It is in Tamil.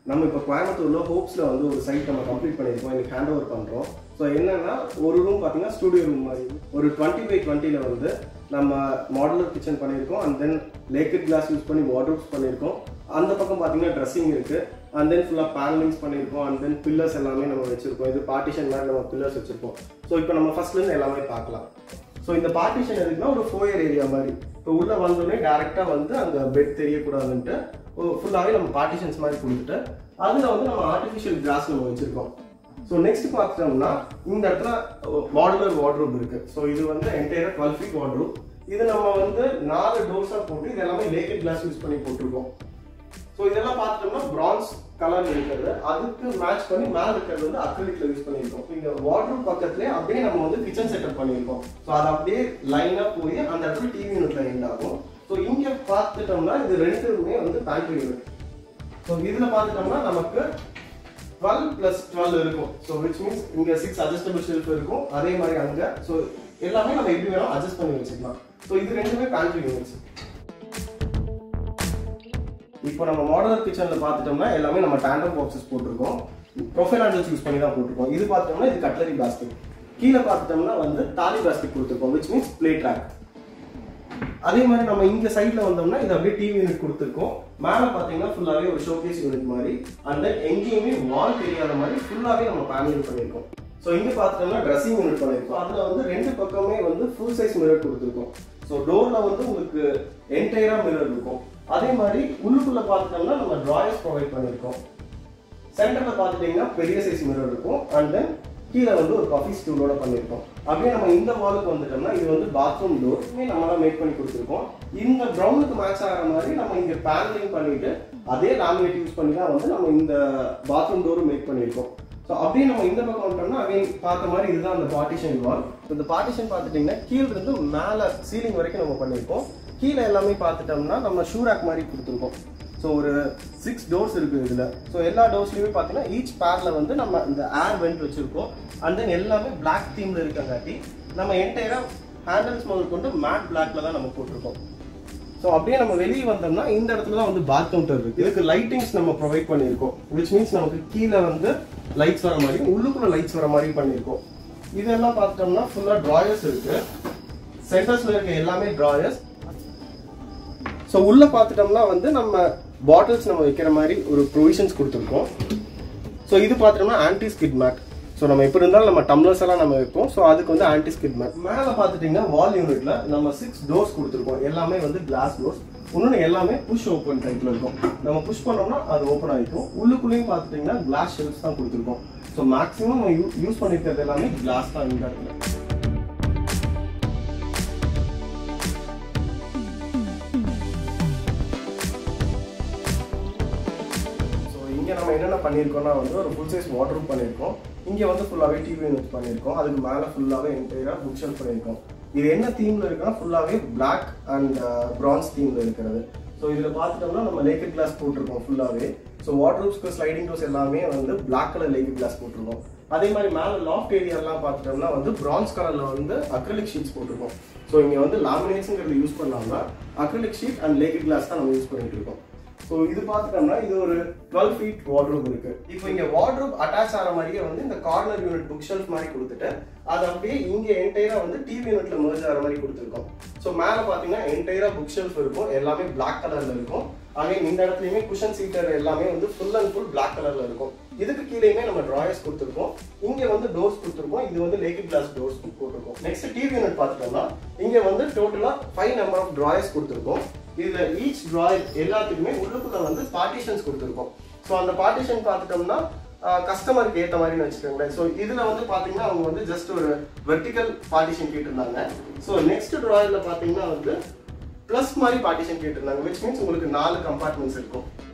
நம்ம இப்போ கோயம்புத்தூர்ல ஹோப்ஸ்ல வந்து ஒரு சைட் நம்ம கம்ப்ளீட் பண்ணியிருக்கோம் இன்னைக்கு ஹேண்ட் ஓவர் பண்றோம் ஸோ என்னன்னா ஒரு ரூம் பார்த்தீங்கன்னா ஸ்டூடியோ ரூம் மாதிரி ஒரு டுவெண்ட்டி பை டுவெண்ட்டில வந்து நம்ம மாடுலர் கிச்சன் பண்ணியிருக்கோம் and then lacquered glass use பண்ணி வார்ட்ரோப்ஸ் பண்ணியிருக்கோம் அந்த பக்கம் பார்த்தீங்கன்னா ட்ரெஸ்ஸிங் இருக்கு அண்ட் தென் ஃபுல்லாக பேனலிங்ஸ் பண்ணியிருக்கோம் அண்ட் தென் பில்லர்ஸ் எல்லாமே நம்ம வச்சிருக்கோம் இது பார்ட்டிஷன் மாதிரி நம்ம பில்லர்ஸ் வச்சிருக்கோம் ஸோ இப்போ நம்ம ஃபர்ஸ்ட்ல இருந்து எல்லாமே பார்க்கலாம் ஸோ இந்த பார்ட்டிஷன் எதுக்குன்னா ஒரு ஃபோயர் ஏரியா மாதிரி இப்போ உள்ள வந்தோடனே டேரெக்டாக வந்து அந்த பெட் தெரியக்கூடாதுன்ட்டு ஃபுல்லாகவே நம்ம பார்ட்டிஷன்ஸ் மாதிரி கொடுத்துட்டு அதில் வந்து நம்ம ஆர்டிஃபிஷியல் கிராஸ் நம்ம வச்சிருக்கோம் ஸோ நெக்ஸ்ட் பார்த்துட்டோம்னா இந்த இடத்துல மாடுலர் வார்ட்ரூப் இருக்கு ஸோ இது வந்து என்டையராக டுவெல் ஃபீட் வார்ட்ரூப் இது நம்ம வந்து நாலு டோர்ஸாக போட்டு இது எல்லாமே லேக்கட் கிளாஸ் யூஸ் பண்ணி போட்டிருக்கோம் ஸோ இதெல்லாம் பார்த்துட்டோம்னா பிரான்ஸ் கலர் இருக்கிறது அதுக்கு மேட்ச் பண்ணி மேல இருக்கிறது வந்து அக்ரிலிக்ல யூஸ் பண்ணியிருக்கோம் இந்த வார்ட்ரூப் பக்கத்துலேயே அப்படியே நம்ம வந்து கிச்சன் செட்டப் பண்ணியிருக்கோம் ஸோ அது அப்படியே லைனா போய் அந்த இடத்துல டிவி யூனிட்ல எண்ட் ஆகும் ஸோ இங்க பார்த்துட்டோம்னா இது ரெண்டுமே வந்து பேண்ட்ரி யூனிட் ஸோ இதுல பார்த்துட்டோம்னா நமக்கு டுவெல் பிளஸ் டுவெல் இருக்கும் ஸோ விச் மீன்ஸ் இங்க சிக்ஸ் அட்ஜஸ்டபிள் ஷெல்ஃப் இருக்கும் அதே மாதிரி அங்க ஸோ எல்லாமே நம்ம எப்படி வேணாலும் அட்ஜஸ்ட் பண்ணி வச்சுக்கலாம் ஸோ இது ரெண்டுமே பேண்ட்ரி யூனிட்ஸ் இப்போ நம்ம மாடலர் கிச்சன்ல பார்த்துட்டோம்னா எல்லாமே நம்ம டேண்டம் பாக்ஸஸ் போட்டிருக்கோம் ப்ரொஃபைல் ஹேண்டில்ஸ் யூஸ் பண்ணி தான் போட்டிருக்கோம் இது பார்த்தோம்னா இது கட்லரி பிளாஸ்டிக் கீழே பார்த்துட்டோம்னா வந்து தாலி பிளாஸ்டிக் கொடுத்துருக்கோம் விச் மீன்ஸ் பிளே ட்ராக் அதே மாதிரி நம்ம இங்க சைட்ல வந்தோம்னா இது அப்படியே டிவி யூனிட் கொடுத்துருக்கோம் மேல பாத்தீங்கன்னா ஃபுல்லாவே ஒரு ஷோகேஸ் யூனிட் மாதிரி அண்ட் தென் எங்கேயுமே வால் தெரியாத மாதிரி ஃபுல்லாவே நம்ம பேனல் பண்ணியிருக்கோம் ஸோ இங்க பார்த்துட்டோம்னா ட்ரெஸ்ஸிங் யூனிட் பண்ணியிருக்கோம் அதுல வந்து ரெண்டு பக்கமே வந்து ஃபுல் சைஸ் மிரர் கொடுத்துருக்கோம் ஸோ டோர்ல வந்து உங்களுக்கு என்டையரா மிரர் இருக்கும் அதே மாதிரி உள்ளுக்குள்ள பார்த்துட்டோம்னா நம்ம டிராயர்ஸ் ப்ரொவைட் பண்ணியிருக்கோம் சென்டர்ல பார்த்துட்டீங்கன்னா பெரிய சைஸ் மிரர் இருக்கும் அண்ட் தென் கீழே வந்து ஒரு காஃபி ஸ்டூலோட பண்ணியிருக்கோம் அப்படியே நம்ம இந்த வாலுக்கு வந்துட்டோம்னா இது வந்து பாத்ரூம் டோர் நம்ம தான் மேக் பண்ணி கொடுத்துருக்கோம் இந்த ப்ரௌனுக்கு மேட்ச் ஆகிற மாதிரி நம்ம இங்க பேனலிங் பண்ணிட்டு அதே லாமினேட் யூஸ் பண்ணி தான் வந்து நம்ம இந்த பாத்ரூம் டோரும் மேக் பண்ணியிருக்கோம் ஸோ அப்படியே நம்ம இந்த பக்கம் வந்துட்டோம்னா அகைன் பார்த்த மாதிரி இதுதான் அந்த பார்ட்டிஷன் வால் இந்த பார்ட்டிஷன் பார்த்துட்டிங்கன்னா கீழ் இருந்து மேலே சீலிங் வரைக்கும் நம்ம பண்ணியிருக்கோம் கீழே எல்லாமே பார்த்துட்டோம்னா நம்ம ஷூ ரேக் மாதிரி கொடுத்துருக்கோம் ஸோ ஒரு சிக்ஸ் டோர்ஸ் இருக்குது இதில் ஸோ எல்லா டோர்ஸ்லையுமே பார்த்தீங்கன்னா ஈச் பேரில் வந்து நம்ம இந்த ஏர் வெண்ட் வச்சுருக்கோம் அண்ட் தென் எல்லாமே பிளாக் தீமில் இருக்கங்காட்டி நம்ம என்டையராக ஹேண்டில்ஸ் முதல் கொண்டு மேட் பிளாக்ல தான் நம்ம போட்டிருக்கோம் ஸோ அப்படியே நம்ம வெளியே வந்தோம்னா இந்த இடத்துல தான் வந்து பாத் கவுண்டர் இருக்கு இதுக்கு லைட்டிங்ஸ் நம்ம ப்ரொவைட் பண்ணியிருக்கோம் விச் மீன்ஸ் நமக்கு கீழே வந்து லைட்ஸ் வர மாதிரியும் உள்ளுக்குள்ள லைட்ஸ் வர மாதிரியும் பண்ணியிருக்கோம் இதெல்லாம் பார்த்துட்டோம்னா ஃபுல்லாக ட்ராயர்ஸ் இருக்கு சென்டர்ஸ்ல இருக்க எல்லாமே ட்ராயர்ஸ் ஸோ உள்ள பார்த்துட்டோம்னா வந்து நம்ம பாட்டில்ஸ் நம்ம வைக்கிற மாதிரி ஒரு ப்ரொவிஷன்ஸ் கொடுத்துருக்கோம் ஸோ இது பார்த்துட்டோம்னா ஆன்டி ஸ்கிட் மேட் ஸோ நம்ம எப்படி இருந்தாலும் நம்ம டம்ளர்ஸ் எல்லாம் நம்ம வைப்போம் ஸோ அதுக்கு வந்து ஆன்டி ஸ்கிட் மேட் மேலே பார்த்துட்டிங்கன்னா வால் யூனிட்ல நம்ம சிக்ஸ் டோர்ஸ் கொடுத்துருக்கோம் எல்லாமே வந்து கிளாஸ் டோர்ஸ் இன்னொன்று எல்லாமே புஷ் ஓப்பன் டைப்ல இருக்கும் நம்ம புஷ் பண்ணோம்னா அது ஓப்பன் ஆகிக்கும் உள்ளுக்குள்ளேயும் பார்த்துட்டிங்கன்னா கிளாஸ் ஷெல்ஃப்ஸ் தான் கொடுத்துருக்கோம் ஸோ மேக்ஸிமம் யூஸ் பண்ணிருக்கிறது எல்லாமே கிளாஸ் தான் இந்த இடத்துல ஸோ இங்கே நம்ம என்னென்ன பண்ணியிருக்கோம்னா வந்து ஒரு ஃபுல் சைஸ் வாட்டர் பண்ணியிருக்கோம் இங்கே வந்து ஃபுல்லாகவே டிவி யூனிட் பண்ணியிருக்கோம் அதுக்கு மேலே ஃபுல்லாகவே என்டையராக புக் ஷெல்ஃப் பண்ணியிருக்கோம் இது என்ன தீமில் இருக்குன்னா ஃபுல்லாகவே பிளாக் அண்ட் பிரான்ஸ் தீமில் இருக்கிறது ஸோ இதில் பார்த்துட்டோம்னா நம்ம லேக்கட் கிளாஸ் போட்டிருக்கோம் ஃபுல்லாகவே ஸோ வாட்ரூப்ஸ்க்கு ஸ்லைடிங் டோர்ஸ் எல்லாமே வந்து பிளாக் கலர் லேக்கட் கிளாஸ் போட்டிருக்கோம் அதே மாதிரி மேலே லாஃப்ட் ஏரியாலாம் பார்த்துட்டோம்னா வந்து பிரான்ஸ் கலரில் வந்து அக்ரிலிக் ஷீட்ஸ் போட்டிருக்கோம் ஸோ இங்கே வந்து லாமினேஷன்ங்கிறது யூஸ் பண்ணாமல் acrylic sheet and lacquered glass தான் நம்ம யூஸ் பண்ணிட்டு இருக்கோம் ஸோ இது பார்த்துட்டோம்னா இது ஒரு டுவெல் ஃபீட் வார்ட்ரூப் இருக்கு இப்போ இங்க வார்ட்ரூப் அட்டாச் ஆகிற மாதிரியே வந்து இந்த கார்னர் யூனிட் புக் ஷெல்ஃப் மாதிரி கொடுத்துட்டு அது அப்படியே இங்க என்டையரா வந்து டிவி யூனிட்ல merge ஆகிற மாதிரி கொடுத்துருக்கோம் ஸோ மேலே பார்த்தீங்கன்னா என்டையரா புக் ஷெல்ஃப் இருக்கும் எல்லாமே பிளாக் கலர்ல இருக்கும் அதே இந்த இடத்துலயுமே குஷன் சீட்டர் எல்லாமே வந்து ஃபுல் அண்ட் ஃபுல் பிளாக் கலர்ல இருக்கும் இதுக்கு கீழேயுமே நம்ம ட்ராயர்ஸ் கொடுத்துருக்கோம் இங்க வந்து டோர்ஸ் கொடுத்துருக்கோம் இது வந்து லேக்கட் கிளாஸ் டோர்ஸ் போட்டிருக்கோம் நெக்ஸ்ட் டிவி யூனிட் பார்த்துட்டோம்னா இங்க வந்து டோட்டலா ஃபைவ் நம்பர் ஆஃப் ட்ராயர்ஸ் கொடுத்துருக்கோம் இதுல ஈச் டிராயர் எல்லாத்துக்குமே உள்ளுக்குள்ள வந்து பார்ட்டிஷன்ஸ் கொடுத்துருக்கோம் ஸோ அந்த பார்ட்டிஷன் பார்த்துட்டோம்னா கஸ்டமருக்கு ஏற்ற மாதிரி வச்சுக்கோங்களேன் ஸோ இதுல வந்து பாத்தீங்கன்னா அவங்க வந்து ஜஸ்ட் ஒரு வெர்டிக்கல் பார்ட்டிஷன் கேட்டிருந்தாங்க ஸோ நெக்ஸ்ட் டிராயர்ல பாத்தீங்கன்னா வந்து ப்ளஸ் மாதிரி பார்ட்டிஷன் கேட்டிருந்தாங்க விச் மீன்ஸ் உங்களுக்கு நாலு கம்பார்ட்மெண்ட்ஸ் இருக்கும்